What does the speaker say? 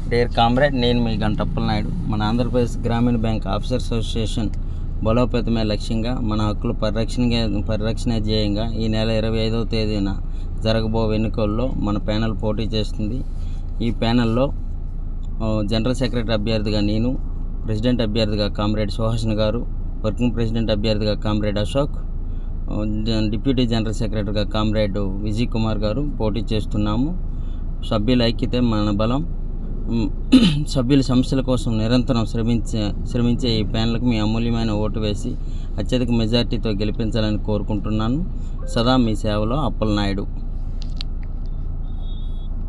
dare comrade నేను మీ గంటప్పల నాయుడు మన ఆంధ్రప్రదేశ్ గ్రామీణ బ్యాంక్ ఆఫీసర్స్ అసోసియేషన్ బలోపేతమే లక్ష్యంగా మన హక్కుల పరిరక్షణ పరిరక్షణ ధ్యేయంగా ఈ నెల ఇరవై ఐదవ తేదీన జరగబో ఎన్నికల్లో మన ప్యానెల్ పోటీ చేస్తుంది ఈ ప్యానెల్లో ఆ, జనరల్ సెక్రటరీ అభ్యర్థిగా నేను ప్రెసిడెంట్ అభ్యర్థిగా comrade Suhasini garu working president అభ్యర్థిగా కామ్రేడ్ అశోక్ ఆ, జ- డిప్యూటీ జనరల్ సెక్రటరీగా కామ్రేడ్ విజయ్ కుమార్ గారు పోటీ చేస్తున్నాము సభ్యుల ఐక్యతే మన బలం మ్, సభ్యుల సమస్యల కోసం నిరంతరం శ్రమించే శ్రమించే ఈ ప్యానల్కి మీ అమూల్యమైన ఓటు వేసి అత్యధిక మెజార్టీతో గెలిపించాలని కోరుకుంటున్నాను సదా మీ సేవలో అప్పలనాయుడు